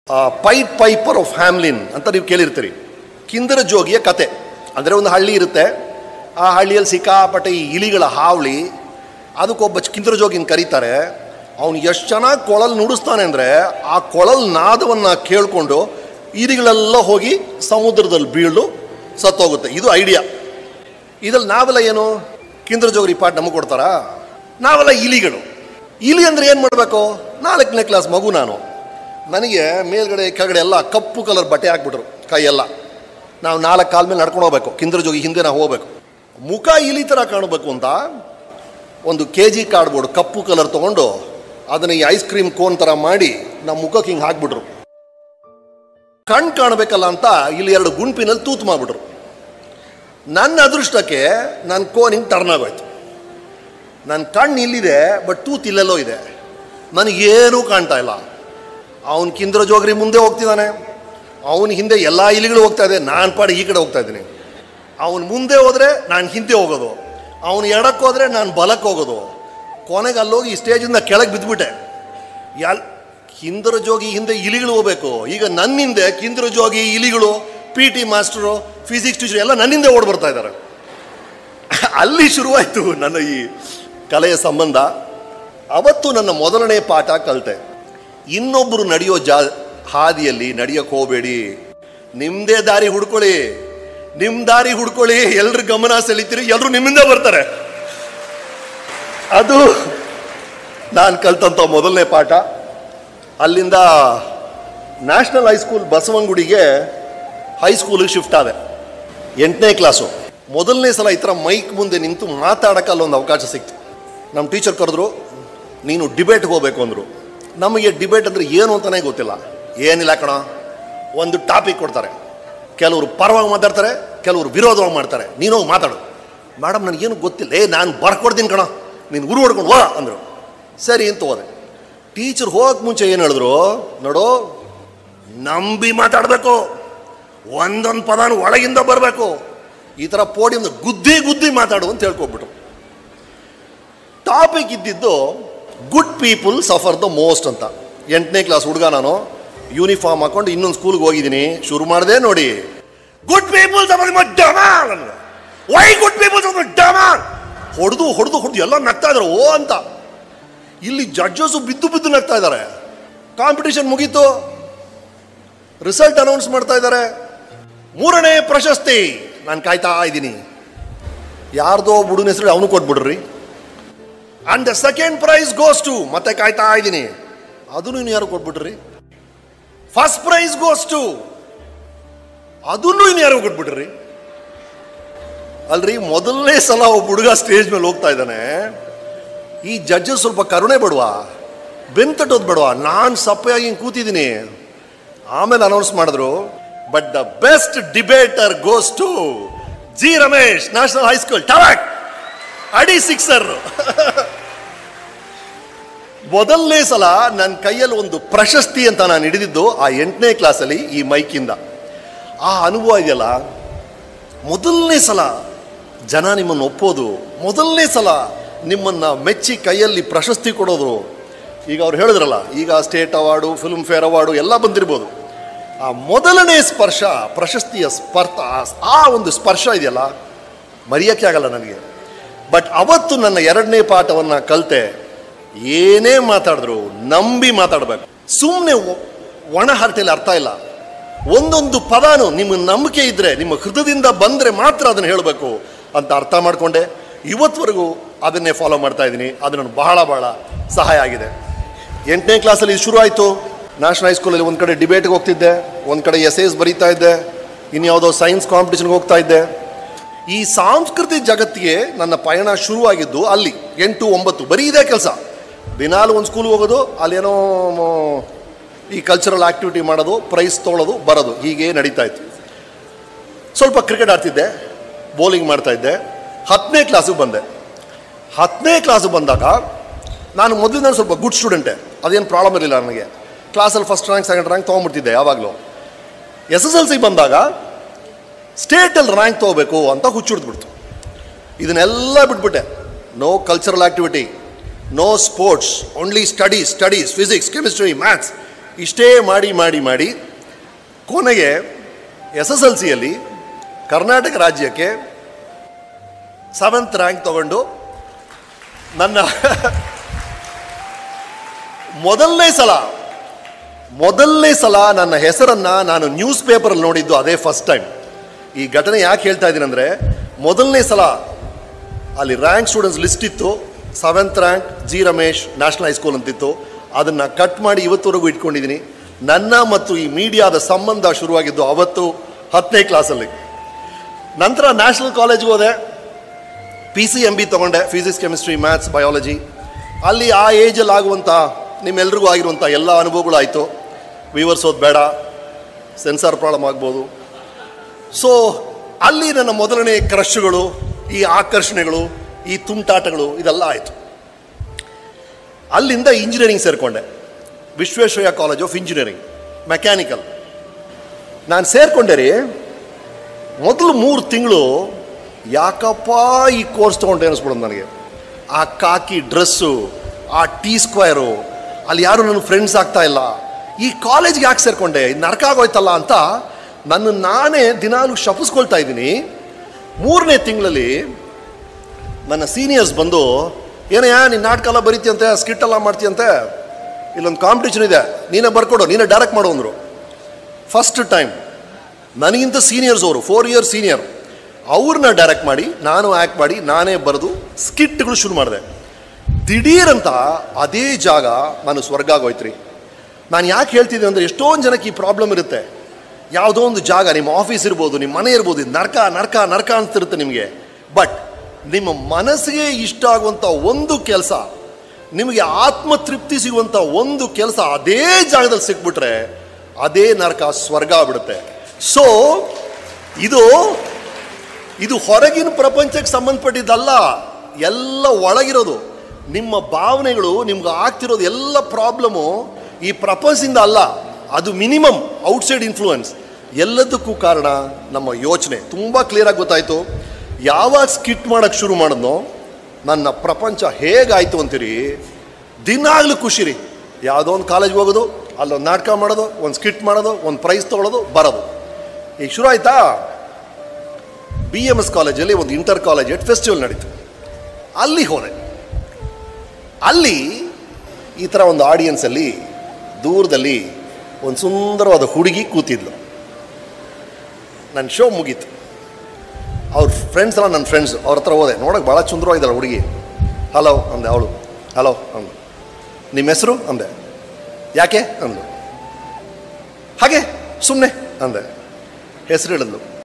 ಪೈಟ್ Piper of Hamelin ಅಂತ ನೀವು ಕೇಳಿರ್ತೀರಿ ಕಿಂದರ ಜೋಗಿಯ ಕತೆ ಅಂದರೆ ಒಂದು ಹಳ್ಳಿ ಇರುತ್ತೆ ಆ ಹಳ್ಳಿಯಲ್ಲಿ ಸಿಕ್ಕಾಪಟ್ಟೆ ಈ ಇಲಿಗಳ ಹಾವಳಿ ಅದಕ್ಕೊಬ್ಬ ಕಿಂದರ ಜೋಗಿನ ಕರೀತಾರೆ ಅವನು ಎಷ್ಟು ಚೆನ್ನಾಗಿ ಕೊಳಲ್ ನುಡಿಸ್ತಾನೆ ಅಂದರೆ ಆ ಕೊಳಲ್ ನಾದವನ್ನು ಕೇಳಿಕೊಂಡು ಇಲಿಗಳೆಲ್ಲ ಹೋಗಿ ಸಮುದ್ರದಲ್ಲಿ ಬೀಳು ಸತ್ತೋಗುತ್ತೆ ಇದು ಐಡಿಯಾ ಇದ್ರಲ್ಲಿ ನಾವೆಲ್ಲ ಏನು ಕಿಂದ್ರ ಜೋಗ್ರಿ ಪಾಠ ನಮಗೆ ಕೊಡ್ತಾರಾ ನಾವೆಲ್ಲ ಇಲಿಗಳು ಇಲಿ ಅಂದ್ರೆ ಏನು ಮಾಡಬೇಕು ನಾಲ್ಕನೇ ಕ್ಲಾಸ್ ಮಗು ನಾನು ನನಗೆ ಮೇಲ್ಗಡೆ ಕೆಳಗಡೆ ಎಲ್ಲ ಕಪ್ಪು ಕಲರ್ ಬಟ್ಟೆ ಹಾಕ್ಬಿಟ್ರು ಕೈಯೆಲ್ಲ ನಾವು ನಾಲ್ಕು ಕಾಲ ಮೇಲೆ ನಡ್ಕೊಂಡು ಹೋಗ್ಬೇಕು ಕಿಂದ್ರ ಜೋಗಿ ಹಿಂದೆ ನಾವು ಹೋಗ್ಬೇಕು ಮುಖ ಇಲಿ ಥರ ಕಾಣಬೇಕು ಅಂತ ಒಂದು ಕೆ ಜಿ ಕಾರ್ಡ್ಬೋರ್ಡ್ ಕಪ್ಪು ಕಲರ್ ತೊಗೊಂಡು ಅದನ್ನು ಈ ಐಸ್ ಕ್ರೀಮ್ ಕೋನ್ ಥರ ಮಾಡಿ ನಮ್ಮ ಮುಖಕ್ಕೆ ಹಿಂಗೆ ಹಾಕ್ಬಿಟ್ರು ಕಣ್ ಕಾಣಬೇಕಲ್ಲ ಅಂತ ಇಲ್ಲಿ ಎರಡು ಗುಂಪಿನಲ್ಲಿ ತೂತು ಮಾಡಿಬಿಟ್ರು ನನ್ನ ಅದೃಷ್ಟಕ್ಕೆ ನನ್ನ ಕೋನ್ ಹಿಂಗೆ ಟರ್ನ್ ಆಗೋಯ್ತು ನನ್ನ ಕಣ್ಣು ಇಲ್ಲಿದೆ ಬಟ್ ತೂತ್ ಇಲ್ಲೆಲ್ಲೋ ಇದೆ ನನಗೇನೂ ಕಾಣ್ತಾ ಇಲ್ಲ ಅವನ ಕಿಂದ್ರ ಜೋಗ್ರಿ ಮುಂದೆ ಹೋಗ್ತಿದ್ದಾನೆ ಅವನ ಹಿಂದೆ ಎಲ್ಲ ಇಲಿಗಳು ಹೋಗ್ತಾ ಇದೆ ನಾನು ಪಾಡಿ ಈ ಕಡೆ ಹೋಗ್ತಾ ಇದ್ದೀನಿ ಅವನು ಮುಂದೆ ಹೋದರೆ ನಾನು ಹಿಂದೆ ಹೋಗೋದು ಅವನು ಎಡಕ್ಕೆ ಹೋದರೆ ನಾನು ಬಲಕ್ಕೆ ಹೋಗೋದು ಕೊನೆಗೆ ಅಲ್ಲೋಗಿ ಈ ಸ್ಟೇಜಿಂದ ಕೆಳಗೆ ಬಿದ್ದುಬಿಟ್ಟೆ ಎಲ್ ಕಿಂದರ ಜೋಗಿ ಹಿಂದೆ ಇಲಿಗಳು ಹೋಗ್ಬೇಕು ಈಗ ನನ್ನ ಹಿಂದೆ ಕಿಂದರ ಜೋಗಿ ಇಲಿಗಳು P T master physics teacher ಎಲ್ಲ ನನ್ನಿಂದೆ ಓಡ್ ಬರ್ತಾ ಇದ್ದಾರೆ ಅಲ್ಲಿ ಶುರುವಾಯಿತು ನನ್ನ ಈ ಕಲೆಯ ಸಂಬಂಧ ಅವತ್ತು ನನ್ನ ಮೊದಲನೇ ಪಾಠ ಕಲಿತೆ ಇನ್ನೊಬ್ಬರು ನಡೆಯೋ ಜಾ ಹಾದಿಯಲ್ಲಿ ನಡೆಯಕ್ಕೆ ಹೋಗಬೇಡಿ ನಿಮ್ಮದೇ ದಾರಿ ಹುಡ್ಕೊಳ್ಳಿ ನಿಮ್ಮ ದಾರಿ ಹುಡ್ಕೊಳ್ಳಿ ಎಲ್ರ ಗಮನ ಸೆಳಿತೀರಿ ಎಲ್ಲರೂ ನಿಮ್ಮಿಂದ ಬರ್ತಾರೆ ಅದು ನಾನು ಕಲ್ತಂಥ ಮೊದಲನೇ ಪಾಠ ಅಲ್ಲಿಂದ ನ್ಯಾಷನಲ್ ಹೈಸ್ಕೂಲ್ ಬಸವನಗುಡಿಗೆ ಹೈಸ್ಕೂಲಿಗೆ ಶಿಫ್ಟ್ ಆದೆ ಎಂಟನೇ ಕ್ಲಾಸು ಮೊದಲನೇ ಸಲ ಈ ಥರ ಮೈಕ್ ಮುಂದೆ ನಿಂತು ಮಾತಾಡೋಕ್ಕೆ ಅಲ್ಲೊಂದು ಅವಕಾಶ ಸಿಕ್ತು ನಮ್ಮ ಟೀಚರ್ ಕರೆದ್ರು ನೀನು ಡಿಬೇಟ್ಗೆ ಹೋಗ್ಬೇಕು ಅಂದರು ನಮಗೆ ಡಿಬೇಟ್ ಅಂದರೆ ಏನು ಅಂತಲೇ ಗೊತ್ತಿಲ್ಲ ಏನಿಲ್ಲ ಕಣ ಒಂದು ಟಾಪಿಕ್ ಕೊಡ್ತಾರೆ ಕೆಲವರು ಪರವಾಗಿ ಮಾತಾಡ್ತಾರೆ ಕೆಲವರು ವಿರೋಧವಾಗಿ ಮಾಡ್ತಾರೆ ನೀನು ಹೋಗಿ ಮಾತಾಡು ಮೇಡಮ್ ನನಗೇನು ಗೊತ್ತಿಲ್ಲ ಏ ನಾನು ಬರ್ಕೊಡ್ತೀನಿ ಕಣ ನೀನು ಉರು ಹೊಡ್ಕೊಂಡು ಹೋಗ ಅಂದರು ಸರಿ ಅಂತ ಹೋದೆ ಟೀಚರ್ ಹೋಗಕ್ಕೆ ಮುಂಚೆ ಏನು ಹೇಳಿದ್ರು ನೋಡು ನಂಬಿ ಮಾತಾಡಬೇಕು ಒಂದೊಂದು ಪದಾನು ಒಳಗಿಂದ ಬರಬೇಕು ಈ ಥರ ಪೋಡಿಯಂ ಗುದ್ದಿ ಗುದ್ದಿ ಮಾತಾಡು ಅಂತ ಹೇಳ್ಕೊಬಿಟ್ರು ಟಾಪಿಕ್ ಇದ್ದಿದ್ದು good people suffer the most ಅಂತ ಎಂಟನೇ ಕ್ಲಾಸ್ ಹುಡುಗ ನಾನು ಯೂನಿಫಾರ್ಮ್ ಹಾಕೊಂಡು ಇನ್ನೊಂದು ಸ್ಕೂಲ್ಗೆ ಹೋಗಿದ್ದೀನಿ ಶುರು ಮಾಡಿದೆ ನೋಡಿ ಗುಡ್ ಪೀಪಲ್ ಸಫರ್ ಡಮಾಲ್ ವೈ ಗುಡ್ ಪೀಪಲ್ ಸಫರ್ ಡಮಾಲ್ ಹೊಡೆದು ಹೊಡೆದು ಹೊಡೆದು ಎಲ್ಲ ನಗ್ತಾ ಇದ್ರು ಓ ಅಂತ ಇಲ್ಲಿ ಜಡ್ಜಸ್ಸು ಬಿದ್ದು ಬಿದ್ದು ನಗ್ತಾ ಇದ್ದಾರೆ ಕಾಂಪಿಟಿಷನ್ ಮುಗೀತು ರಿಸಲ್ಟ್ ಅನೌನ್ಸ್ ಮಾಡ್ತಾ ಇದ್ದಾರೆ ಮೂರನೇ ಪ್ರಶಸ್ತಿ ನಾನು ಕಾಯ್ತಾ ಇದ್ದೀನಿ ಯಾರ್ದೋ ಬುಡುನ ಹೆಸರು ಅವನು ಕೊಟ್ಬಿಡ್ರಿ and the second prize goes to ಮತ್ತೆ ಕಾಯ್ತಾ ಇದ್ದೀನಿ ಅದನ್ನು ಇನ್ನು ಯಾರು ಕೊಟ್ಬಿಟ್ರಿ ಫಸ್ಟ್ ಪ್ರೈಸ್ ಗೋಸ್ ಟು ಅದನ್ನು ಇನ್ನು ಯಾರು ಕೊಟ್ಬಿಟ್ರಿ ಅಲ್ರಿ ಮೊದಲನೇ ಸಲ ಒಬ್ಬ ಹುಡುಗ ಸ್ಟೇಜ್ ಮೇಲೆ ಹೋಗ್ತಾ ಇದ್ದಾನೆ ಈ ಜಡ್ಜಸ್ ಸ್ವಲ್ಪ ಕರುಣೆ ಬೇಡವಾ ಬೆನ್ ತಟ್ಟೋದು ಬೇಡವಾ ನಾನು ಸಪ್ಪೆಯಾಗಿ ಹಿಂಗೆ ಕೂತಿದ್ದೀನಿ ಆಮೇಲೆ ಅನೌನ್ಸ್ ಮಾಡಿದ್ರು but the best debater goes to G Ramesh national high school ಟವಾಕ್ ಅಡಿ ಸಿಕ್ಸರ್ ಮೊದಲನೇ ಸಲ ನನ್ನ ಕೈಯಲ್ಲಿ ಒಂದು ಪ್ರಶಸ್ತಿ ಅಂತ ನಾನು ಹಿಡಿದಿದ್ದು ಆ ಎಂಟನೇ ಕ್ಲಾಸಲ್ಲಿ ಈ ಮೈಕಿಂದ ಆ ಅನುಭವ ಇದೆಯಲ್ಲ ಮೊದಲನೇ ಸಲ ಜನ ನಿಮ್ಮನ್ನು ಒಪ್ಪೋದು ಮೊದಲನೇ ಸಲ ನಿಮ್ಮನ್ನು ಮೆಚ್ಚಿ ಕೈಯಲ್ಲಿ ಪ್ರಶಸ್ತಿ ಕೊಡೋದು ಈಗ ಅವ್ರು ಹೇಳಿದ್ರಲ್ಲ ಈಗ state award Filmfare award ಎಲ್ಲ ಬಂದಿರ್ಬೋದು ಆ ಮೊದಲನೇ ಸ್ಪರ್ಶ ಪ್ರಶಸ್ತಿಯ ಸ್ಪರ್ಶ ಆ ಒಂದು ಸ್ಪರ್ಶ ಇದೆಯಲ್ಲ ಮರೆಯೋಕ್ಕೆ ಆಗಲ್ಲ ನನಗೆ ಬಟ್ ಅವತ್ತು ನನ್ನ ಎರಡನೇ ಪಾಠವನ್ನು ಕಲಿತೆ ಏನೇ ಮಾತಾಡಿದ್ರು ನಂಬಿ ಮಾತಾಡಬೇಕು ಸುಮ್ಮನೆ ಒಣ ಹರಟೆಯಲ್ಲಿ ಅರ್ಥ ಇಲ್ಲ ಒಂದೊಂದು ಪದಾನು ನಿಮ್ಮ ನಂಬಿಕೆ ಇದ್ದರೆ ನಿಮ್ಮ ಹೃದಯದಿಂದ ಬಂದರೆ ಮಾತ್ರ ಅದನ್ನು ಹೇಳಬೇಕು ಅಂತ ಅರ್ಥ ಮಾಡಿಕೊಂಡೆ ಇವತ್ತವರೆಗೂ ಅದನ್ನೇ ಫಾಲೋ ಮಾಡ್ತಾ ಇದ್ದೀನಿ ಅದು ನನಗೆ ಬಹಳ ಬಹಳ ಸಹಾಯ ಆಗಿದೆ ಎಂಟನೇ ಕ್ಲಾಸಲ್ಲಿ ಇದು ಶುರು ಆಯಿತು ನ್ಯಾಷನಲ್ ಹೈಸ್ಕೂಲಲ್ಲಿ ಒಂದು ಕಡೆ ಡಿಬೇಟ್ಗೆ ಹೋಗ್ತಿದ್ದೆ ಒಂದು ಕಡೆ ಎಸ್ ಎಸ್ ಬರೀತಾ ಇದ್ದೆ ಇನ್ಯಾವುದೋ ಸೈನ್ಸ್ ಕಾಂಪಿಟೇಷನ್ಗೆ ಹೋಗ್ತಾ ಇದ್ದೆ ಈ ಸಾಂಸ್ಕೃತಿಕ ಜಗತ್ತಿಗೆ ನನ್ನ ಪಯಣ ಶುರುವಾಗಿದ್ದು ಅಲ್ಲಿ ಎಂಟು ಒಂಬತ್ತು ಬರೀ ಇದೇ ಕೆಲಸ ದಿನಾಲು ಒಂದು ಸ್ಕೂಲ್ಗೆ ಹೋಗೋದು ಅಲ್ಲೇನೋ ಮ- ಈ ಕಲ್ಚರಲ್ ಆಕ್ಟಿವಿಟಿ ಮಾಡೋದು ಪ್ರೈಸ್ ತೊಗೊಳೋದು ಬರೋದು ಹೀಗೆ ನಡೀತಾ ಇತ್ತು ಸ್ವಲ್ಪ ಕ್ರಿಕೆಟ್ ಆಡ್ತಿದ್ದೆ ಬೌಲಿಂಗ್ ಮಾಡ್ತಾ ಇದ್ದೆ ಹತ್ತನೇ ಕ್ಲಾಸಿಗೆ ಬಂದೆ ಹತ್ತನೇ ಕ್ಲಾಸಿಗೆ ಬಂದಾಗ ನಾನು ಮೊದಲಿಂದ ಸ್ವಲ್ಪ ಗುಡ್ ಸ್ಟೂಡೆಂಟೆ ಅದೇನು ಪ್ರಾಬ್ಲಮ್ ಇರಲಿಲ್ಲ ನನಗೆ ಕ್ಲಾಸಲ್ಲಿ ಫಸ್ಟ್ ರ್ಯಾಂಕ್ ಸೆಕೆಂಡ್ ರ್ಯಾಂಕ್ ತೊಗೊಂಡ್ಬಿಡ್ತಿದ್ದೆ ಯಾವಾಗಲೂ ಎಸ್ ಎಸ್ ಎಲ್ ಸಿ ಬಂದಾಗ ಸ್ಟೇಟಲ್ಲಿ ರ್ಯಾಂಕ್ ತೊಗೋಬೇಕು ಅಂತ ಹುಚ್ಚಿಡ್ದ್ಬಿಡ್ತು ಇದನ್ನೆಲ್ಲ ಬಿಟ್ಬಿಟ್ಟೆ no cultural activity no sports only studies studies physics chemistry maths ಇಷ್ಟೇ ಮಾಡಿ ಮಾಡಿ ಮಾಡಿ ಕೊನೆಗೆ ಎಸ್ ಎಸ್ ಎಲ್ ಸಿಯಲ್ಲಿ ಕರ್ನಾಟಕ ರಾಜ್ಯಕ್ಕೆ ಸೆವೆಂತ್ ರ್ಯಾಂಕ್ ತಗೊಂಡು ನನ್ನ ಮೊದಲನೇ ಸಲ ಮೊದಲನೇ ಸಲ ನನ್ನ ಹೆಸರನ್ನು ನಾನು ನ್ಯೂಸ್ ಪೇಪರಲ್ಲಿ ನೋಡಿದ್ದು ಅದೇ ಫಸ್ಟ್ ಟೈಮ್ ಈ ಘಟನೆ ಯಾಕೆ ಹೇಳ್ತಾ ಇದ್ದೀನಿ ಅಂದರೆ ಮೊದಲನೇ ಸಲ ಅಲ್ಲಿ ರ್ಯಾಂಕ್ ಸ್ಟೂಡೆಂಟ್ಸ್ ಲಿಸ್ಟ್ ಇತ್ತು seventh rank G Ramesh national high school ಅಂತಿತ್ತು ಅದನ್ನು ಕಟ್ ಮಾಡಿ ಇವತ್ತುವರೆಗೂ ಇಟ್ಕೊಂಡಿದ್ದೀನಿ ನನ್ನ ಮತ್ತು ಈ ಮೀಡಿಯಾದ ಸಂಬಂಧ ಶುರುವಾಗಿದ್ದು ಅವತ್ತು ಹತ್ತನೇ ಕ್ಲಾಸಲ್ಲಿ ನಂತರ ನ್ಯಾಷನಲ್ ಕಾಲೇಜ್ಗೆ ಹೋದೆ ಪಿ ಸಿ ಎಮ್ ಬಿ ತೊಗೊಂಡೆ ಫಿಸಿಕ್ಸ್ ಕೆಮಿಸ್ಟ್ರಿ ಮ್ಯಾಥ್ಸ್ ಬಯಾಲಜಿ ಅಲ್ಲಿ ಆ ಏಜಲ್ಲಿ ಆಗುವಂಥ ನಿಮ್ಮೆಲ್ರಿಗೂ ಆಗಿರುವಂಥ ಎಲ್ಲ ಅನುಭವಗಳು ಆಯಿತು ವಿವರ್ಸೋದು ಬೇಡ ಸೆನ್ಸಾರ್ ಪ್ರಾಬ್ಲಮ್ ಆಗ್ಬೋದು ಸೊ ಅಲ್ಲಿ ನನ್ನ ಮೊದಲನೇ ಕ್ರಶ್ಗಳು ಈ ಆಕರ್ಷಣೆಗಳು ಈ ತುಂಟಾಟಗಳು ಇದೆಲ್ಲ ಆಯಿತು ಅಲ್ಲಿಂದ ಇಂಜಿನಿಯರಿಂಗ್ ಸೇರಿಕೊಂಡೆ Visvesvaraya college of engineering mechanical ನಾನು ಸೇರಿಕೊಂಡೆ ರೀ ಮೊದಲು ಮೂರು ತಿಂಗಳು ಯಾಕಪ್ಪ ಈ ಕೋರ್ಸ್ ತೊಗೊಂಡೆ ಅನ್ನಿಸ್ಬಿಡೋದು ನನಗೆ ಆ ಕಾಕಿ ಡ್ರೆಸ್ಸು ಆ ಟೀ ಸ್ಕ್ವೇರು ಅಲ್ಲಿ ಯಾರು ನನ್ನ ಫ್ರೆಂಡ್ಸ್ ಆಗ್ತಾ ಇಲ್ಲ ಈ ಕಾಲೇಜ್ಗೆ ಯಾಕೆ ಸೇರಿಕೊಂಡೆ ಇದು ನರಕ ಆಗೋಯ್ತಲ್ಲ ಅಂತ ನನ್ನ ನಾನೇ ದಿನಾಲು ಶಪಿಸ್ಕೊಳ್ತಾ ಇದ್ದೀನಿ ಮೂರನೇ ತಿಂಗಳಲ್ಲಿ ನನ್ನ ಸೀನಿಯರ್ಸ್ ಬಂದು ಏನಯ್ಯ ನೀನು ನಾಟಕ ಎಲ್ಲ ಬರೀತಿಯಂತೆ ಸ್ಕಿಟ್ ಎಲ್ಲ ಮಾಡ್ತೀಯಂತೆ ಇಲ್ಲೊಂದು ಕಾಂಪಿಟೇಷನ್ ಇದೆ ನೀನೇ ಬರ್ಕೊಡು ನೀನೇ ಡೈರೆಕ್ಟ್ ಮಾಡು ಅಂದರು ಫಸ್ಟ್ ಟೈಮ್ ನನಗಿಂತ ಸೀನಿಯರ್ಸ್ ಅವರು ಫೋರ್ ಇಯರ್ಸ್ ಸೀನಿಯರ್ ಅವ್ರನ್ನ ಡೈರೆಕ್ಟ್ ಮಾಡಿ ನಾನು ಆ್ಯಕ್ಟ್ ಮಾಡಿ ನಾನೇ ಬರೆದು ಸ್ಕಿಟ್ಗಳು ಶುರು ಮಾಡಿದೆ ದಿಢೀರಂತ ಅದೇ ಜಾಗ ನಾನು ಸ್ವರ್ಗ ಆಗೋಯ್ತ್ರಿ ನಾನು ಯಾಕೆ ಹೇಳ್ತಿದ್ದೆ ಅಂದರೆ ಎಷ್ಟೊಂದು ಜನಕ್ಕೆ ಈ ಪ್ರಾಬ್ಲಮ್ ಇರುತ್ತೆ ಯಾವುದೋ ಒಂದು ಜಾಗ ನಿಮ್ಮ ಆಫೀಸ್ ಇರ್ಬೋದು ನಿಮ್ಮ ಮನೆ ಇರ್ಬೋದು ಇದು ನರ್ಕ ನರ್ಕ ನರ್ಕ ಅನ್ಸ್ತಿರುತ್ತೆ ನಿಮಗೆ ಬಟ್ ನಿಮ್ಮ ಮನಸ್ಸಿಗೆ ಇಷ್ಟ ಆಗುವಂಥ ಒಂದು ಕೆಲಸ ನಿಮಗೆ ಆತ್ಮತೃಪ್ತಿ ಸಿಗುವಂಥ ಒಂದು ಕೆಲಸ ಅದೇ ಜಾಗದಲ್ಲಿ ಸಿಕ್ಬಿಟ್ರೆ ಅದೇ ನರಕ ಸ್ವರ್ಗ ಆಗ್ಬಿಡುತ್ತೆ ಸೊ ಇದು ಇದು ಹೊರಗಿನ ಪ್ರಪಂಚಕ್ಕೆ ಸಂಬಂಧಪಟ್ಟಿದ್ದಲ್ಲ ಎಲ್ಲ ಒಳಗಿರೋದು ನಿಮ್ಮ ಭಾವನೆಗಳು ನಿಮ್ಗೆ ಆಗ್ತಿರೋದು ಎಲ್ಲ ಪ್ರಾಬ್ಲಮು ಈ ಪ್ರಪಂಚದಿಂದ ಅಲ್ಲ ಅದು ಮಿನಿಮಮ್ ಔಟ್ಸೈಡ್ ಇನ್ಫ್ಲೂಯೆನ್ಸ್ ಎಲ್ಲದಕ್ಕೂ ಕಾರಣ ನಮ್ಮ ಯೋಚನೆ ತುಂಬ ಕ್ಲಿಯರಾಗಿ ಗೊತ್ತಾಯಿತು ಯಾವಾಗ ಸ್ಕಿಟ್ ಮಾಡೋಕ್ಕೆ ಶುರು ಮಾಡಿದ್ನೋ ನನ್ನ ಪ್ರಪಂಚ ಹೇಗಾಯಿತು ಅಂತೀರಿ ದಿನಾಗ್ಲೂ ಖುಷಿ ರೀ ಯಾವುದೋ ಒಂದು ಕಾಲೇಜ್ಗೆ ಹೋಗೋದು ಅಲ್ಲೊಂದು ನಾಟಕ ಮಾಡೋದು ಒಂದು ಸ್ಕಿಟ್ ಮಾಡೋದು ಒಂದು ಪ್ರೈಸ್ ತೊಗೊಳೋದು ಬರೋದು ಈಗ ಶುರು ಆಯ್ತಾ ಬಿ ಎಮ್ ಎಸ್ ಕಾಲೇಜಲ್ಲಿ ಒಂದು ಇಂಟರ್ ಕಾಲೇಜ್ ಫೆಸ್ಟಿವಲ್ ನಡೀತು ಅಲ್ಲಿ ಹೋದೆ ಅಲ್ಲಿ ಈ ಥರ ಒಂದು ಆಡಿಯನ್ಸಲ್ಲಿ ದೂರದಲ್ಲಿ ಒಂದು ಸುಂದರವಾದ ಹುಡುಗಿ ಕೂತಿದ್ಲು ನನ್ನ ಶೋ ಮುಗೀತು ಅವ್ರ ಫ್ರೆಂಡ್ಸ್ ಎಲ್ಲ ನನ್ನ ಫ್ರೆಂಡ್ಸ್ ಅವ್ರ ಹತ್ರ ಹೋದೆ ನೋಡೋಕೆ ಭಾಳ ಸುಂದರವಾಗಿದ್ದಾಳೆ ಹುಡುಗಿ ಹಲೋ ಅಂದೆ ಅವಳು ಹಲೋ ಅಂದು ನಿಮ್ಮ ಹೆಸರು ಅಂದೆ ಯಾಕೆ ಅಂದು ಹಾಗೆ ಸುಮ್ಮನೆ ಅಂದೆ ಹೆಸರು ಹೇಳಿದ್ಲು